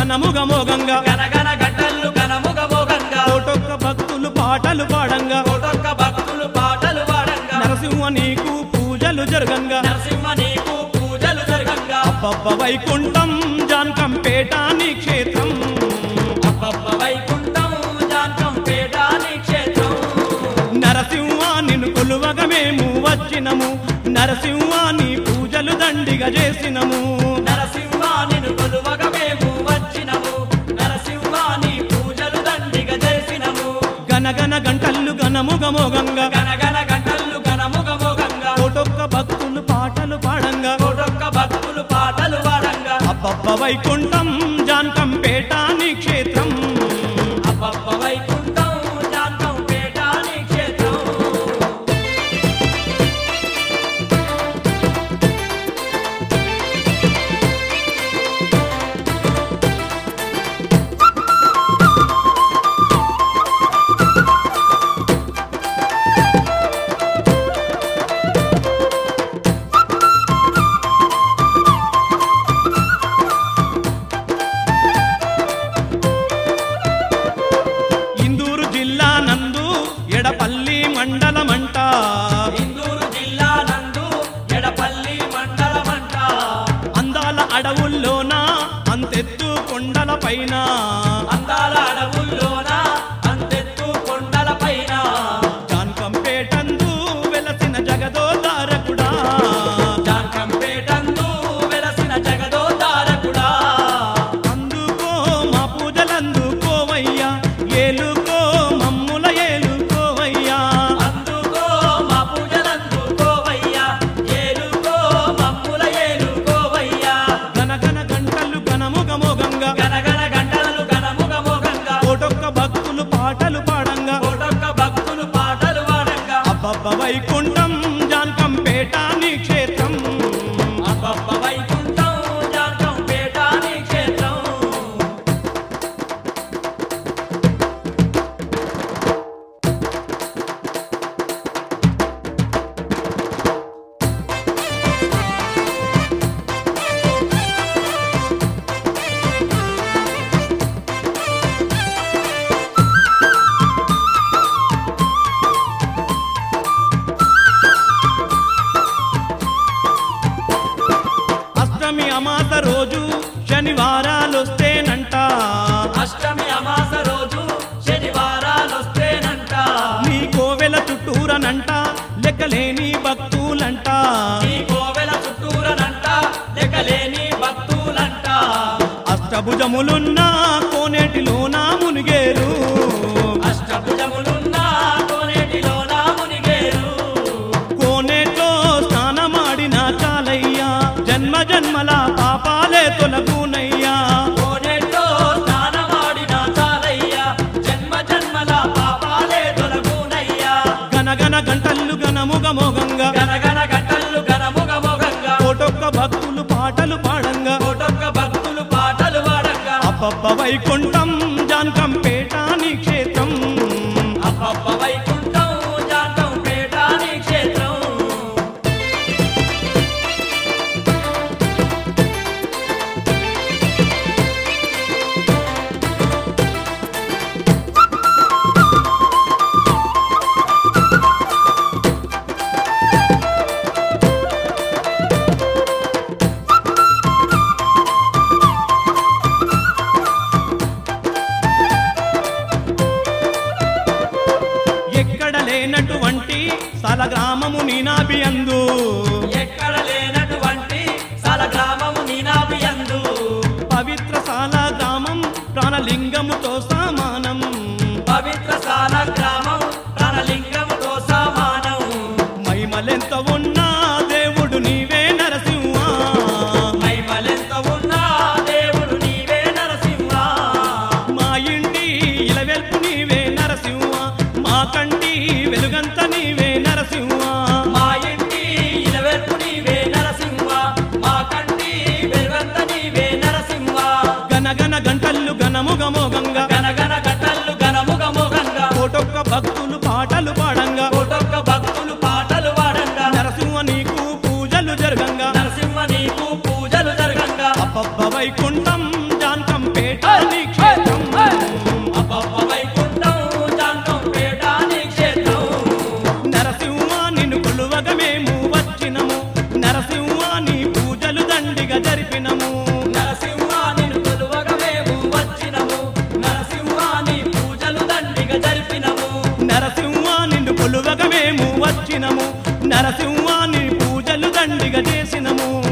ఘనముగ మోగంగా గనగన గంటలు గనముగ మోగంగా కోటొక్క భక్తులు పాటలు పాడంగా కోటొక్క భక్తులు పాటలు పాడంగా నరసింహ నీకు పూజలు జరగంగా నరసింహ నీకు పూజలు జరగంగా అబ్బబ్బ వైకుంఠం జాన్కంపేట నీ క్షేత్రం అబ్బబ్బ వైకుంఠం జాంకంపేట నీ క్షేత్రం నరసింహ నిన్ను కొలువగ మేము వచ్చినము నరసింహ నీ పూజలు దండిగా చేసినము నరసింహ నిన్ను కొలువగ మేము వచ్చినము నరసింహ నీ పూజలు దండిగ చేసినము గనగన గంటలు ఘనముగ మోగంగా గనగన గంటలు గనముగ మోగంగా కోటొక్క భక్తులు పాటలు పాడంగా కోటొక్క భక్తులు పాటలు పాడంగా అబ్బబ్బ వైకుంఠం జాన్కంపేట నీ క్షేత్రం అబ్బబ్బ వైకుంఠం జాంకంపేట నీ క్షేత్రం ఇందూరు జిల్లా నందు ఎడపల్లి మండలమంట ఇందూరు జిల్లా నందు ఎడపల్లి మండలమంట అందాల అడవుల్లోన అంతెత్తు కొండల పైన అందాల అడవుల్లోన అంతెత్తు కొండల పైన జాన్కంపేటందు వెలసిన జగదోదారకుడా జాంకంపేటందు వెలసిన జగదోదారకుడా అందుకో మా పూజలందుకోవయ్యా ఏలుకో మమ్ముల ఏలుకోవయ్యా అందుకో మా పూజలందుకోవయ్యా ఏలుకో మమ్ముల ఏలుకోవయ్యా గనగన గంటలు గనముగ మోగంగా గనగన గంటలు గనముగ మోగంగా కోటొక్క భక్తులు పాటలు పాడంగా కోటొక్క భక్తులు పాటలు పాడంగా అబ్బబ్బ వైకుంఠం జాన్కంపేట నీ క్షేత్రం అబ్బబ్బ వైకుంఠం జాంకంపేట నీ క్షేత్రం అష్టమి అమాస రోజు శనివారాలొస్తేనంట అష్టమి అమాస రోజు శనివారాలొస్తేనంట నీ కోవెల చుట్టూరనంట లెక్కలేని భక్తులంట ఈ కోవెల చుట్టూరనంట లెక్కలేని భక్తులంట అష్టభుజములున్న కోనేటిలోన మునిగేరు అష్టభుజములున్న కోనేటిలోన మునిగేరు కోనేట్లో స్నానమాడిన చాలయ్యా జన్మ జన్మల పాపాలే తొలగునయ్యా కోనేట్లో స్నానమాడిన చాలయ్యా జన్మ జన్మల పాపాలే తొలగునయ్యా గనగన గంటలు గనముగ మోగంగా గనగన గంటలు గనముగ మోగంగా కోటొక్క భక్తులు పాటలు పాడంగా కోటొక్క భక్తులు పాటలు పాడంగా అబ్బబ్బ వైకుంఠం జాన్కంపేట నీ క్షేత్రం అబ్బబ్బ వైకుంఠం జాంకంపేట నీ క్షేత్రం ఎక్కడ లేనటువంటి సల గ్రామము నీనాభి అందు ఎక్కడ లేనటువంటి సల గ్రామము నీనాభియందు పవిత్ర సాల గ్రామం ప్రాణలింగముతో సమానం పవిత్రశాల గ్రామం ప్రాణలింగముతో సమానం మైమలెంత ఉన్నా దేవుడు నీవే నరసింహ మైమలెంత ఉన్నా దేవుడు నీవే నరసింహ మా ఇంటి ఇలవెల్పు నీవే నరసింహ మా కంటి వెలుగంత నీవే నరసింహ మా ఇంటి ఇలవెల్పు నీవే నరసింహ మా కంటి వెలుగంత నీవే నరసింహ గనగన గంటలు గనముగ మోగంగా గనగన గట్టలు గనముగ మోగంగా కోటొక్క భక్తులు పాటలు పాడంగా కోటొక్క భక్తులు పాటలు పాడంగా నరసింహ నీకు పూజలు జరగంగా నరసింహ నీకు పూజలు జరగంగా అబ్బబ్బ వైకుంఠం జాన్కంపేట వచ్చినము నరసింహాని పూజలు దండిగా చేసినము